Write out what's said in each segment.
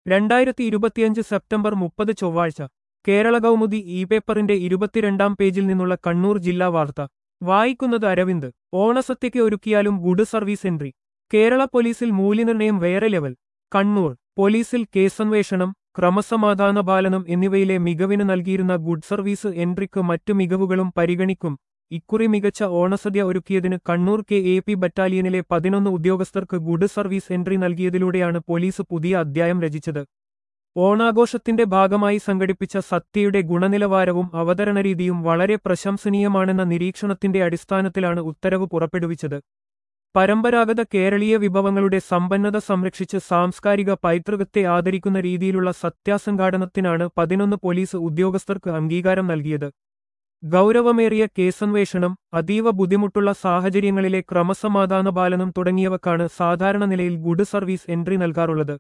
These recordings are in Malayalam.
രണ്ടായിരത്തി ഇരുപത്തിയഞ്ച് സെപ്റ്റംബർ മുപ്പത് ചൊവ്വാഴ്ച കേരള കൗമുദി ഇ പേപ്പറിന്റെ ഇരുപത്തിരണ്ടാം പേജിൽ നിന്നുള്ള കണ്ണൂർ ജില്ലാ വാർത്ത വായിക്കുന്നത് അരവിന്ദ് ഓണസത്യയ്ക്ക് ഒരുക്കിയാലും ഗുഡ് സർവീസ് എൻട്രി കേരള പോലീസിൽ മൂല്യനിർണ്ണയം വേറെ ലെവൽ കണ്ണൂർ പോലീസിൽ കേസന്വേഷണം ക്രമസമാധാന പാലനം എന്നിവയിലെ മികവിന് നൽകിയിരുന്ന ഗുഡ് സർവീസ് എൻട്രിക്ക് മറ്റു മികവുകളും പരിഗണിക്കും ഇക്കുറി മികച്ച ഓണസദ്യ ഒരുക്കിയതിന് കണ്ണൂർ കെ എ പി ബറ്റാലിയനിലെ പതിനൊന്ന് ഉദ്യോഗസ്ഥർക്ക് ഗുഡ് സർവീസ് എൻട്രി നൽകിയതിലൂടെയാണ് പോലീസ് പുതിയ അധ്യായം രചിച്ചത് ഓണാഘോഷത്തിന്റെ ഭാഗമായി സംഘടിപ്പിച്ച സത്യയുടെ ഗുണനിലവാരവും അവതരണരീതിയും വളരെ പ്രശംസനീയമാണെന്ന നിരീക്ഷണത്തിന്റെ അടിസ്ഥാനത്തിലാണ് ഉത്തരവ് പുറപ്പെടുവിച്ചത് പരമ്പരാഗത കേരളീയ വിഭവങ്ങളുടെ സമ്പന്നത സംരക്ഷിച്ച് സാംസ്കാരിക പൈതൃകത്തെ ആദരിക്കുന്ന രീതിയിലുള്ള സത്യാസംഘാടനത്തിനാണ് പതിനൊന്ന് പോലീസ് ഉദ്യോഗസ്ഥർക്ക് അംഗീകാരം നൽകിയത് ഗൗരവമേറിയ കേസന്വേഷണം അതീവ ബുദ്ധിമുട്ടുള്ള സാഹചര്യങ്ങളിലെ ക്രമസമാധാന പാലനം തുടങ്ങിയവക്കാണ് സാധാരണ നിലയിൽ ഗുഡ് സർവീസ് എൻട്രി നൽകാറുള്ളത്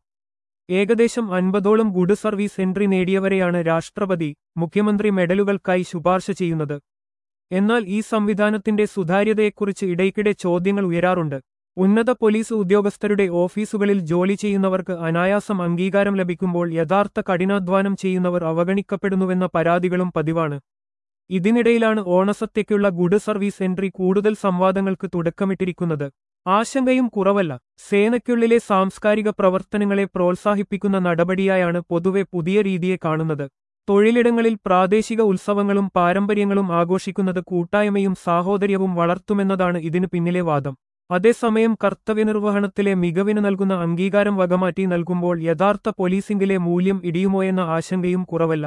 ഏകദേശം അൻപതോളം ഗുഡ് സർവീസ് എൻട്രി നേടിയവരെയാണ് രാഷ്ട്രപതി മുഖ്യമന്ത്രി മെഡലുകൾക്കായി ശുപാർശ ചെയ്യുന്നത് എന്നാൽ ഈ സംവിധാനത്തിന്റെ സുതാര്യതയെക്കുറിച്ച് ഇടയ്ക്കിടെ ചോദ്യങ്ങൾ ഉയരാറുണ്ട് ഉന്നത പോലീസ് ഉദ്യോഗസ്ഥരുടെ ഓഫീസുകളിൽ ജോലി ചെയ്യുന്നവർക്ക് അനായാസം അംഗീകാരം ലഭിക്കുമ്പോൾ യഥാർത്ഥ കഠിനാധ്വാനം ചെയ്യുന്നവർ അവഗണിക്കപ്പെടുന്നുവെന്ന പരാതികളും പതിവാണ് ഇതിനിടയിലാണ് ഓണസത്യയ്ക്കുള്ള ഗുഡ് സർവീസ് എൻട്രി കൂടുതൽ സംവാദങ്ങൾക്ക് തുടക്കമിട്ടിരിക്കുന്നത് ആശങ്കയും കുറവല്ല സേനയ്ക്കുള്ളിലെ സാംസ്കാരിക പ്രവർത്തനങ്ങളെ പ്രോത്സാഹിപ്പിക്കുന്ന നടപടിയായാണ് പൊതുവെ പുതിയ രീതിയെ കാണുന്നത് തൊഴിലിടങ്ങളിൽ പ്രാദേശിക ഉത്സവങ്ങളും പാരമ്പര്യങ്ങളും ആഘോഷിക്കുന്നത് കൂട്ടായ്മയും സാഹോദര്യവും വളർത്തുമെന്നതാണ് ഇതിനു പിന്നിലെ വാദം അതേസമയം കർത്തവ്യനിർവഹണത്തിലെ മികവിന് നൽകുന്ന അംഗീകാരം വകമാറ്റി നൽകുമ്പോൾ യഥാർത്ഥ പോലീസിംഗിലെ മൂല്യം ഇടിയുമോയെന്ന ആശങ്കയും കുറവല്ല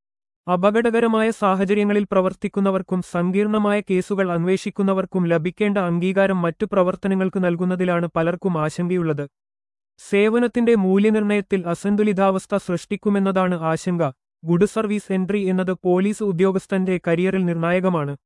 അപകടകരമായ സാഹചര്യങ്ങളിൽ പ്രവർത്തിക്കുന്നവർക്കും സങ്കീർണമായ കേസുകൾ അന്വേഷിക്കുന്നവർക്കും ലഭിക്കേണ്ട അംഗീകാരം മറ്റു പ്രവർത്തനങ്ങൾക്ക് നൽകുന്നതിലാണ് പലർക്കും ആശങ്കയുള്ളത് സേവനത്തിന്റെ മൂല്യനിർണ്ണയത്തിൽ അസന്തുലിതാവസ്ഥ സൃഷ്ടിക്കുമെന്നതാണ് ആശങ്ക ഗുഡ് സർവീസ് എൻട്രി എന്നത് പോലീസ് ഉദ്യോഗസ്ഥന്റെ കരിയറിൽ നിർണായകമാണ്